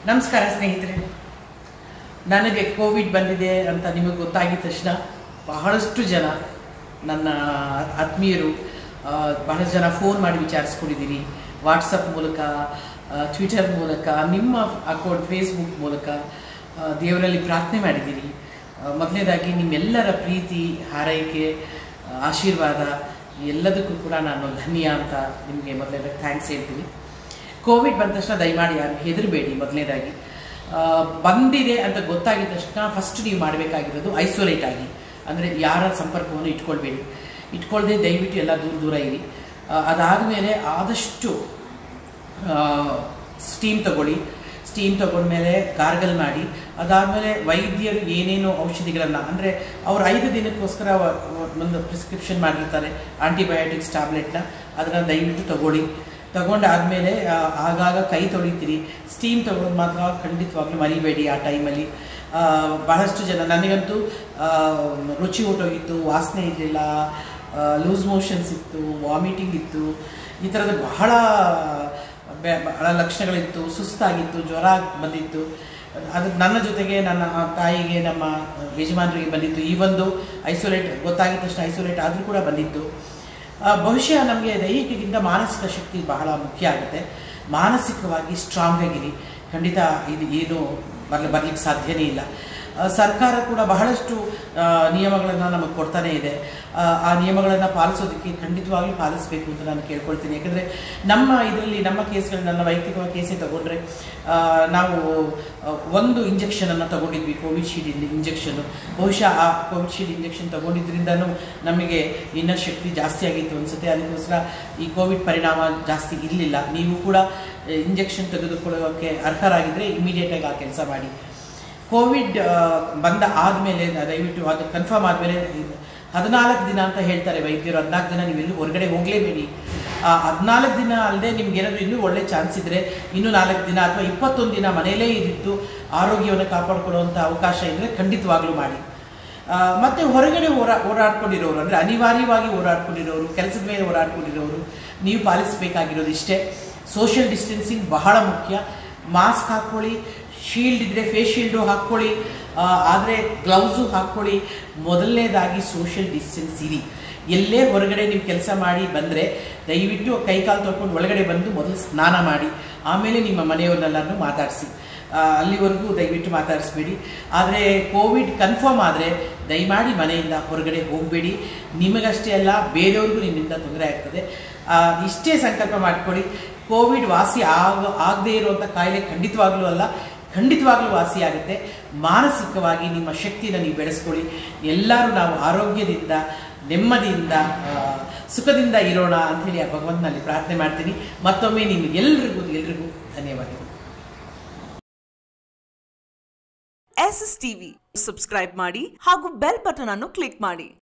ನಮಸ್ಕಾರ ಸ್ನೇಹಿತರೆ ನನಗೆ ಕೋವಿಡ್ ಬಂದಿದೆ ಅಂತ ನಿಮಗೆ ಗೊತ್ತಾಗಿದ ತಕ್ಷಣ ಬಹಳಷ್ಟು ಜನ ನನ್ನ ಆತ್ಮೀಯರು ಆ, ಬಹಳಷ್ಟು ಜನ ಫೋನ್ ಮಾಡಿ ವಿಚಾರಿಸ್ಕೊಂಡಿದ್ದೀರಿ ವಾಟ್ಸಪ್ ಮೂಲಕ ಟ್ವಿಟರ್ ಮೂಲಕ ನಿಮ್ಮ ಅಕೌಂಟ್ ಫೇಸ್ಬುಕ್ ಮೂಲಕ ಆ, ದೇವರಲ್ಲಿ ಪ್ರಾರ್ಥನೆ ಮಾಡಿದ್ದೀರಿ ಮೊದಲನೇದಾಗಿ ನಿಮ್ಮೆಲ್ಲರ ಪ್ರೀತಿ ಹಾರೈಕೆ ಆ, ಆಶೀರ್ವಾದ ಎಲ್ಲದಕ್ಕೂ ಕೂಡ ನಾನು ಧನ್ಯ ಅಂತ ನಿಮಗೆ ಮೊದಲನೇದಾಗಿ ಥ್ಯಾಂಕ್ಸ್ ಹೇಳ್ತೀನಿ ಕೋವಿಡ್ ಬಂದ ತಕ್ಷಣ ದಯಮಾಡಿ ಯಾರು ಹೆದರಬೇಡಿ ಮೊದಲನೇದಾಗಿ ಆ, ಬಂದಿದೆ ಅಂತ ಗೊತ್ತಾಗಿದ ತಕ್ಷಣ ಫಸ್ಟ್ ನೀವು ಮಾಡಬೇಕಾಗಿರೋದು ಐಸೋಲೇಟ್ ಆಗಿ ಅಂದರೆ ಯಾರ ಸಂಪರ್ಕವನ್ನು ಇಟ್ಕೊಳ್ಬೇಡಿ ಇಟ್ಕೊಳ್ದೆ ದಯವಿಟ್ಟು ಎಲ್ಲ ದೂರ ದೂರ ಇರಿ ಅದಾದಮೇಲೆ ಆದಷ್ಟು ಸ್ಟೀಮ್ ತಗೊಳ್ಳಿ ಸ್ಟೀಮ್ ತಗೊಂಡ್ಮೇಲೆ ಗಾರ್ಗಲ್ ಮಾಡಿ ಅದಾದಮೇಲೆ ವೈದ್ಯರು ಏನೇನು ಔಷಧಿಗಳನ್ನು ಅಂದರೆ ಅವ್ರು ಐದು ದಿನಕ್ಕೋಸ್ಕರ ವ- ವ- ಒಂದು ಪ್ರಿಸ್ಕ್ರಿಪ್ಷನ್ ಮಾಡಿರ್ತಾರೆ ಆಂಟಿಬಯೋಟಿಕ್ಸ್ ಟ್ಯಾಬ್ಲೆಟ್ನ ಅದನ್ನು ದಯವಿಟ್ಟು ತಗೊಳ್ಳಿ ತಗೊಂಡಾದ್ಮೇಲೆ ಆ, ಆಗಾಗ ಕೈ ತೊಳಿತೀರಿ ಸ್ಟೀಮ್ ತಗೊಳ್ಳೋದು ಮಾತ್ರ ಖಂಡಿತವಾಗ್ಲೂ ಮರಿಬೇಡಿ ಆ ಟೈಮಲ್ಲಿ ಬಹಳಷ್ಟು ಜನ ನನಗಂತೂ ಆ, ರುಚಿ ಹೊಟ್ಟೋಗಿತ್ತು ವಾಸನೆ ಇರಲಿಲ್ಲ ಲೂಸ್ ಮೋಷನ್ಸ್ ಇತ್ತು ವಾಮಿಟಿಂಗ್ ಇತ್ತು ಈ ಥರದ ಬಹಳ ಬೆ- ಬಹಳ ಲಕ್ಷಣಗಳಿತ್ತು ಸುಸ್ತಾಗಿತ್ತು ಜ್ವರ ಬಂದಿತ್ತು ಅದು ನನ್ನ ಜೊತೆಗೆ ನನ್ನ ತಾಯಿಗೆ ನಮ್ಮ ಯಜಮಾನರಿಗೆ ಬಂದಿತ್ತು ಈ ಒಂದು ಐಸೋಲೇಟ್ ಗೊತ್ತಾಗಿದ ತಕ್ಷಣ ಐಸೋಲೇಟ್ ಆದರೂ ಕೂಡ ಬಂದಿತ್ತು ಆ, ಬಹುಶಃ ನಮಗೆ ದೈಹಿಕಕ್ಕಿಂತ ಮಾನಸಿಕ ಶಕ್ತಿ ಬಹಳ ಮುಖ್ಯ ಆಗುತ್ತೆ ಮಾನಸಿಕವಾಗಿ ಸ್ಟ್ರಾಂಗ್ ಆಗಿರಿ ಖಂಡಿತ ಇದು ಏನು ಬರ್ಲಿ ಬರ್ಲಿಕ್ಕೆ ಸಾಧ್ಯನೇ ಇಲ್ಲ ಆ, ಸರ್ಕಾರ ಕೂಡ ಬಹಳಷ್ಟು ನಿಯಮಗಳನ್ನು ನಮಗೆ ಕೊಡ್ತಾನೆ ಇದೆ ಆ, ಆ ನಿಯಮಗಳನ್ನು ಪಾಲಿಸೋದಕ್ಕೆ ಖಂಡಿತವಾಗ್ಲೂ ಪಾಲಿಸಬೇಕು ಅಂತ ನಾನು ಕೇಳ್ಕೊಳ್ತೀನಿ ಯಾಕಂದರೆ ನಮ್ಮ ಇದರಲ್ಲಿ ನಮ್ಮ ಕೇಸ್ಗಳು ನನ್ನ ವೈಯಕ್ತಿಕವಾಗಿ ಕೇಸೇ ತಗೊಂಡ್ರೆ ಆ, ನಾವು ಆ, ಒಂದು ಇಂಜೆಕ್ಷನನ್ನು ತಗೊಂಡಿದ್ವಿ ಕೋವಿಶೀಲ್ಡ್ ಇಂಜೆಕ್ಷನ್ ಬಹುಶಃ ಆ ಕೋವಿಶೀಲ್ಡ್ ಇಂಜೆಕ್ಷನ್ ತಗೊಂಡಿದ್ರಿಂದನೂ ನಮಗೆ ಇನ್ನರ್ ಶಕ್ತಿ ಜಾಸ್ತಿ ಆಗಿತ್ತು ಅನ್ಸುತ್ತೆ ಅದಕ್ಕೋಸ್ಕರ ಈ ಕೋವಿಡ್ ಪರಿಣಾಮ ಜಾಸ್ತಿ ಇರಲಿಲ್ಲ ನೀವು ಕೂಡ ಇಂಜೆಕ್ಷನ್ ತೆಗೆದುಕೊಳ್ಳೋಕ್ಕೆ ಅರ್ಹರಾಗಿದ್ದರೆ ಇಮಿಡಿಯೇಟಾಗಿ ಆ ಕೆಲಸ ಮಾಡಿ ಕೋವಿಡ್ ಆ, ಬಂದ ಆದಮೇಲೆ ದಯವಿಟ್ಟು ಅದು ಕನ್ಫರ್ಮ್ ಆದಮೇಲೆ ಹದಿನಾಲ್ಕು ದಿನ ಅಂತ ಹೇಳ್ತಾರೆ ವೈದ್ಯರು ಹದಿನಾಲ್ಕು ದಿನ ನೀವೆಲ್ಲೂ ಹೊರಗಡೆ ಹೋಗಲೇಬೇಡಿ ಹದಿನಾಲ್ಕು ದಿನ ಅಲ್ಲದೆ ನಿಮ್ಗೆ ಏನಾದರೂ ಇನ್ನೂ ಒಳ್ಳೆ ಚಾನ್ಸ್ ಇದ್ದರೆ ಇನ್ನೂ ನಾಲ್ಕು ದಿನ ಅಥವಾ ಇಪ್ಪತ್ತೊಂದು ದಿನ ಮನೆಯಲ್ಲೇ ಇದ್ದು ಆರೋಗ್ಯವನ್ನು ಕಾಪಾಡ್ಕೊಳ್ಳುವಂಥ ಅವಕಾಶ ಇದ್ದರೆ ಖಂಡಿತವಾಗ್ಲೂ ಮಾಡಿ ಆ, ಮತ್ತೆ ಹೊರಗಡೆ ಓಡಾ ಓಡಾಡ್ಕೊಂಡಿರೋರು ಅಂದರೆ ಅನಿವಾರ್ಯವಾಗಿ ಓಡಾಡ್ಕೊಂಡಿರೋರು ಕೆಲಸದ ಮೇಲೆ ಓಡಾಡ್ಕೊಂಡಿರೋರು ನೀವು ಪಾಲಿಸಬೇಕಾಗಿರೋದು ಇಷ್ಟೇ ಸೋಷಿಯಲ್ ಡಿಸ್ಟೆನ್ಸಿಂಗ್ ಬಹಳ ಮುಖ್ಯ ಮಾಸ್ಕ್ ಹಾಕ್ಕೊಳ್ಳಿ ಶೀಲ್ಡ್ ಇದ್ದರೆ ಫೇಸ್ ಶೀಲ್ಡು ಹಾಕ್ಕೊಳ್ಳಿ ಆದರೆ ಗ್ಲೌಸು ಹಾಕ್ಕೊಳ್ಳಿ ಮೊದಲನೇದಾಗಿ ಸೋಷಿಯಲ್ ಡಿಸ್ಟೆನ್ಸ್ ಇರಿ ಎಲ್ಲೇ ಹೊರಗಡೆ ನೀವು ಕೆಲಸ ಮಾಡಿ ಬಂದರೆ ದಯವಿಟ್ಟು ಕೈಕಾಲು ತೊಳ್ಕೊಂಡು ಒಳಗಡೆ ಬಂದು ಮೊದಲು ಸ್ನಾನ ಮಾಡಿ ಆಮೇಲೆ ನಿಮ್ಮ ಮನೆಯವರನ್ನೆಲ್ಲರೂ ಮಾತಾಡಿಸಿ ಆ, ಅಲ್ಲಿವರೆಗೂ ದಯವಿಟ್ಟು ಮಾತಾಡಿಸ್ಬೇಡಿ ಆದರೆ ಕೋವಿಡ್ ಕನ್ಫರ್ಮ್ ಆದರೆ ದಯಮಾಡಿ ಮನೆಯಿಂದ ಹೊರಗಡೆ ಹೋಗಬೇಡಿ ನಿಮಗಷ್ಟೇ ಅಲ್ಲ ಬೇರೆಯವ್ರಿಗೂ ನಿಮ್ಮಿಂದ ತೊಂದರೆ ಆಗ್ತದೆ ಆ, ಇಷ್ಟೇ ಸಂಕಲ್ಪ ಮಾಡ್ಕೊಳ್ಳಿ ಕೋವಿಡ್ ವಾಸಿ ಆಗ ಆಗದೇ ಇರುವಂಥ ಕಾಯಿಲೆ ಖಂಡಿತವಾಗ್ಲೂ ಅಲ್ಲ ಖಂಡಿತವಾಗ್ಲೂ ವಾಸಿ ಆಗುತ್ತೆ ಮಾನಸಿಕವಾಗಿ ನಿಮ್ಮ ಶಕ್ತಿನ ನೀವು ಬೆಳೆಸ್ಕೊಳ್ಳಿ ಎಲ್ಲರೂ ನಾವು ಆರೋಗ್ಯದಿಂದ ನೆಮ್ಮದಿಯಿಂದ ಆ, ಸುಖದಿಂದ ಇರೋಣ ಅಂಥೇಳಿ ಆ ಭಗವಂತನಲ್ಲಿ ಪ್ರಾರ್ಥನೆ ಮಾಡ್ತೀನಿ ಮತ್ತೊಮ್ಮೆ ನಿಮಗೆಲ್ರಿಗೂ ಎಲ್ರಿಗೂ ಧನ್ಯವಾದಗಳು ಎಸ್ ಎಸ್ ಟಿವಿ ಸಬ್ಸ್ಕ್ರೈಬ್ ಮಾಡಿ ಹಾಗೂ ಬೆಲ್ ಬಟನ್ ಅನ್ನು ಕ್ಲಿಕ್ ಮಾಡಿ